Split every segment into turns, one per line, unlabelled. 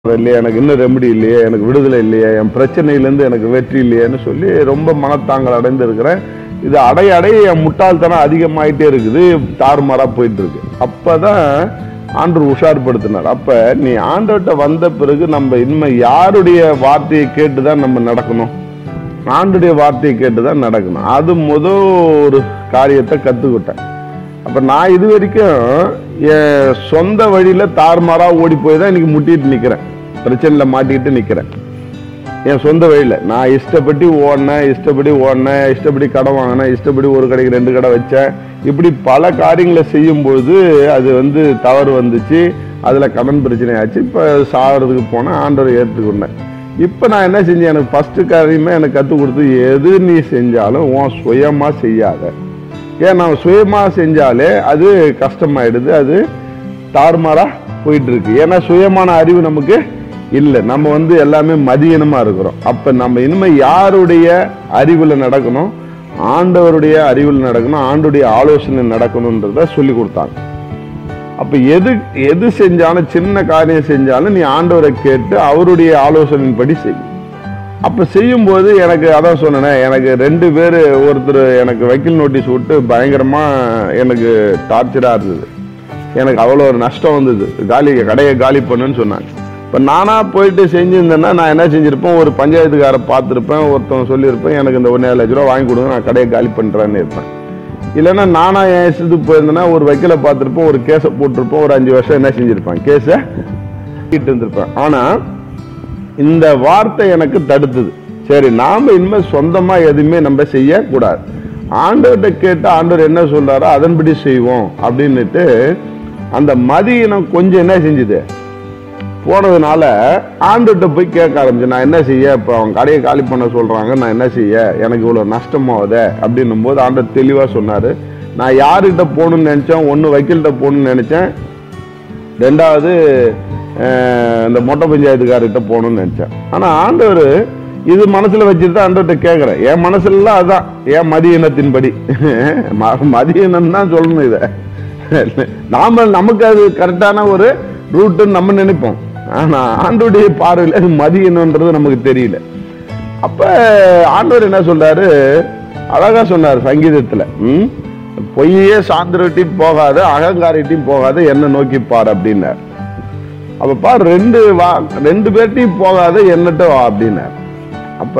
இல்லையா எனக்கு இன்னும் ரெமெடி இல்லையே எனக்கு விடுதலை இல்லையே என் பிரச்சனையிலேருந்து எனக்கு வெற்றி இல்லையேன்னு சொல்லி ரொம்ப மனத்தாங்கல் அடைந்து இருக்கிறேன் இது அடைய அடைய என் முட்டாள்தனம் அதிகமாயிட்டே இருக்குது தாறுமாறா போயிட்டு இருக்கு அப்பதான் ஆண்டு உஷார்படுத்தினார் அப்ப நீ ஆண்டவர்கிட்ட வந்த பிறகு நம்ம இனிமே யாருடைய வார்த்தையை கேட்டு தான் நம்ம நடக்கணும் ஆண்டுடைய வார்த்தையை கேட்டு தான் நடக்கணும் அது முதல் ஒரு காரியத்தை கத்துக்கிட்டேன் அப்ப நான் இது வரைக்கும் என் சொந்த வழியில தாறுமாறா ஓடி போய் தான் இன்னைக்கு முட்டிட்டு நிக்கிறேன் பிரச்சனையில மாட்டிக்கிட்டு நிக்கிறேன் என் சொந்த வழியில நான் இஷ்டப்படி ஓடினேன் இஷ்டப்படி ஓடினேன் இஷ்டப்படி கடை வாங்கினேன் இஷ்டப்படி ஒரு கடைக்கு ரெண்டு கடை வச்சேன் இப்படி பல காரியங்களை செய்யும்போது அது வந்து தவறு வந்துச்சு அதுல கடன் பிரச்சனை ஆச்சு இப்ப சாகிறதுக்கு போனேன் ஆண்டவரை ஏற்றுக்கொண்டேன் இப்ப நான் என்ன செஞ்சேன் எனக்கு ஃபர்ஸ்ட் காரியமே எனக்கு கற்றுக் கொடுத்து எது நீ செஞ்சாலும் உன் சுயமா செய்யாத ஏன் நம்ம சுயமா செஞ்சாலே அது கஷ்டமாயிடுது அது தாறுமாறா போயிட்டு இருக்கு ஏன்னா சுயமான அறிவு நமக்கு இல்லை நம்ம வந்து எல்லாமே மதியனமா இருக்கிறோம் அப்ப நம்ம இனிமே யாருடைய அறிவுல நடக்கணும் ஆண்டவருடைய அறிவில் நடக்கணும் ஆண்டுடைய ஆலோசனை நடக்கணுன்றத சொல்லி கொடுத்தாங்க அப்ப எது எது செஞ்சாலும் சின்ன காரியம் செஞ்சாலும் நீ ஆண்டவரை கேட்டு அவருடைய ஆலோசனையின்படி செய் அப்ப செய்யும்போது எனக்கு அதான் சொன்னேனே எனக்கு ரெண்டு பேர் ஒருத்தர் எனக்கு வக்கீல் நோட்டீஸ் விட்டு பயங்கரமா எனக்கு டார்ச்சரா இருந்தது எனக்கு அவ்வளோ ஒரு நஷ்டம் வந்தது காலி கடையை காலி பண்ணுன்னு சொன்னாங்க இப்போ நானா போயிட்டு செஞ்சிருந்தேன்னா நான் என்ன செஞ்சிருப்பேன் ஒரு பஞ்சாயத்துக்காரை பார்த்துருப்பேன் ஒருத்தவங்க சொல்லியிருப்பேன் எனக்கு இந்த ஒன்றே லட்ச ரூபா வாங்கி கொடுங்க நான் கடையை காலி பண்ணுறேன்னு இருப்பேன் இல்லைன்னா நானா என் இஷ்டத்துக்கு போயிருந்தேன்னா ஒரு வக்கீலை பார்த்துருப்போம் ஒரு கேஸை போட்டிருப்போம் ஒரு அஞ்சு வருஷம் என்ன செஞ்சிருப்பேன் கேஸை இருந்திருப்பேன் ஆனா இந்த வார்த்தை எனக்கு தடுத்தது சரி நாம இனிமே சொந்தமா எதுவுமே நம்ம செய்யக்கூடாது ஆண்டவர்கிட்ட கேட்டு ஆண்டவர் என்ன சொல்றாரோ அதன்படி செய்வோம் அப்படின்னுட்டு அந்த மதியினம் கொஞ்சம் என்ன செஞ்சுது போனதுனால ஆண்டுகிட்ட போய் கேட்க ஆரம்பிச்சு நான் என்ன செய்ய இப்போ அவன் கடையை காலி பண்ண சொல்றாங்க நான் என்ன செய்ய எனக்கு இவ்வளோ நஷ்டமாகுதே அப்படின்னும் போது ஆண்டவர் தெளிவாக சொன்னாரு நான் யாருக்கிட்ட போகணும்னு நினைச்சேன் ஒன்று வக்கீல்கிட்ட போகணும்னு நினைச்சேன் ரெண்டாவது அஹ், இந்த மொட்டை பஞ்சாயத்துக்காரர்கிட்ட போகணும்னு நினைச்சேன் ஆனா ஆண்டவர் இது மனசுல வச்சுட்டு தான் ஆண்டவர்கிட்ட கேட்கிறேன் என் மனசுல அதான் என் மதிய இனத்தின்படி ம- மதிய இனம் தான் சொல்லணும் இதை நாம நமக்கு அது கரெக்டான ஒரு ரூட்டுன்னு நம்ம நினைப்போம் ஆனா ஆண்டோடைய பார்வையில் அது மதிய இனம்ன்றது நமக்கு தெரியல அப்ப ஆண்டவர் என்ன சொல்றாரு அழகா சொன்னார் சங்கீதத்துல ம்? பொய்யே சாந்திரட்டையும் போகாத அகங்காரிட்டையும் போகாத என்ன நோக்கி பார் அப்படின்னார் அப்ப பார் ரெண்டு வா ரெண்டு பேர்ட்டையும் போகாத என்னட்ட வா அப்படின்னார் அப்ப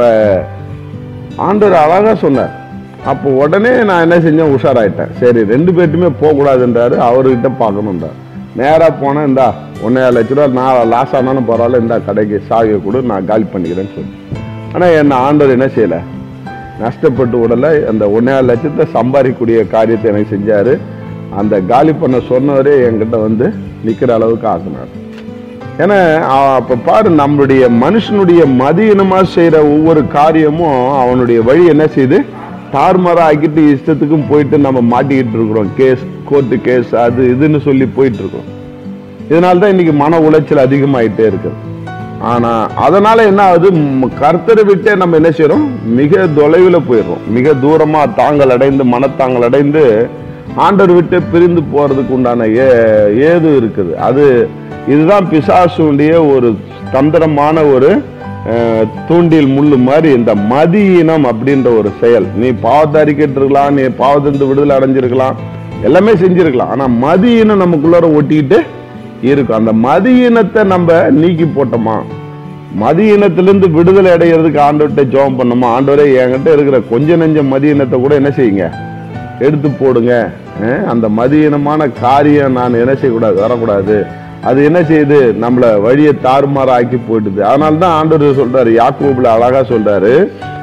ஆண்டவர் அழகா சொன்னார் அப்போ உடனே நான் என்ன செஞ்சேன் உஷாராயிட்டேன் சரி ரெண்டு பேர்ட்டுமே போகக்கூடாதுன்றாரு அவர்கிட்ட பார்க்கணுன்றார் நேரா போனேன் இந்தா ஒன்னே லட்ச ரூபா நான் லாஸ் ஆனாலும் பரவாயில்ல இந்த கடைக்கு சாவியை கொடு நான் காலி பண்ணிக்கிறேன்னு சொல்லி ஆனா என்ன ஆண்டவர் என்ன செய்யல நஷ்டப்பட்டு உடல அந்த ஒன்னே லட்சத்தை சம்பாதிக்கக்கூடிய காரியத்தை எனக்கு செஞ்சாரு அந்த காலி பண்ண சொன்னவரே என்கிட்ட வந்து நிக்கிற அளவுக்கு ஆக்குனார் ஏன்னா அ- அப்ப பாரு நம்மளுடைய மனுஷனுடைய மதியினமா செய்யற ஒவ்வொரு காரியமும் அவனுடைய வழி என்ன செய்யுது தாறுமாறா ஆக்கிட்டு இஷ்டத்துக்கும் போயிட்டு நம்ம மாட்டிக்கிட்டு இருக்கிறோம் கேஸ் கோர்ட்டு கேஸ் அது இதுன்னு சொல்லி போயிட்டு இருக்கோம் இதனால தான் இன்னைக்கு மன உளைச்சல் அதிகமாயிட்டே இருக்குது ஆனா அதனால என்ன ஆகுது ம், கர்த்தரை விட்டே நம்ம என்ன செய்றோம் மிக தொலைவில் போயிடுறோம் மிக தூரமா தாங்கள் அடைந்து மனத்தாங்கள் அடைந்து ஆண்டவர் விட்டு பிரிந்து போறதுக்கு உண்டான ஏ ஏது இருக்குது அது இதுதான் பிசாசுடைய ஒரு தந்திரமான ஒரு அஹ், தூண்டில் முள்ளு மாதிரி இந்த மதியினம் அப்படின்ற ஒரு செயல் நீ பாவத்தை அறிக்கிட்டு இருக்கலாம் நீ பாவத்திலிருந்து விடுதலை அடைஞ்சிருக்கலாம் எல்லாமே செஞ்சிருக்கலாம் ஆனா மதியினம் நமக்குள்ளார ஒட்டிக்கிட்டு இருக்கும் அந்த மதியினத்தை நம்ம நீக்கி போட்டோமா மதியினத்திலிருந்து விடுதலை அடைகிறதுக்கு ஆண்டவர்கிட்ட ஜெபம் பண்ணோமா ஆண்டவரே என்கிட்ட இருக்கிற கொஞ்ச நெஞ்ச மதியினத்தை கூட என்ன செய்யுங்க எடுத்து போடுங்க அஹ் அந்த மதியினமான காரியம் நான் என்ன செய்யக்கூடாது வரக்கூடாது அது என்ன செய்யுது நம்மள வழியை தாறுமாறா ஆக்கி போயிடுது அதனால தான் ஆண்டவர் சொல்றாரு யாக்கோபுல அழகா சொல்றாரு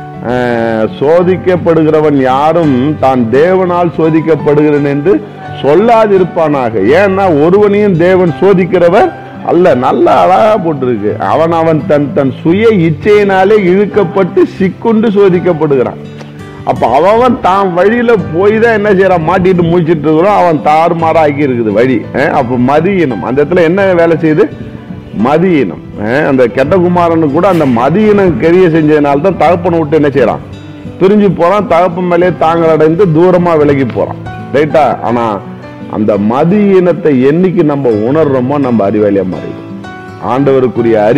அஹ், சோதிக்கப்படுகிறவன் யாரும் தான் தேவனால் சோதிக்கப்படுகிறேன் என்று சொல்லாதிருப்பானாக ஏன்னா ஒருவனையும் தேவன் சோதிக்கிறவர் அல்ல நல்ல அழகா போட்டிருக்கு அவன் அவன் தன் தன் சுய இச்சையினாலே இழுக்கப்பட்டு சிக்குண்டு சோதிக்கப்படுகிறான் அப்ப அவன் தான் வழியில போய் தான் என்ன செய்யறான் மாட்டிட்டு முடிச்சிட்டு இருக்கிறோம் அவன் தாறுமாறா ஆக்கி இருக்குது வழி அஹ் அப்ப மதியினம் அந்த இடத்துல என்ன வேலை செய்யுது மதியினம் அஹ் அந்த கெட்ட குமாரனு கூட அந்த மதியினம் கெரிய செஞ்சதுனால தான் தகப்பனை விட்டு என்ன செய்யறான் பிரிஞ்சு போறான் தகப்பன் மேலே தாங்கள் அடைந்து தூரமா விலகி போறான் ரைட்டா ஆனா அந்த மதியினத்தை என்னைக்கு நம்ம உணர்றோமோ நம்ம அறிவாளியா மாறிடும் ஆண்டவருக்குரிய அறி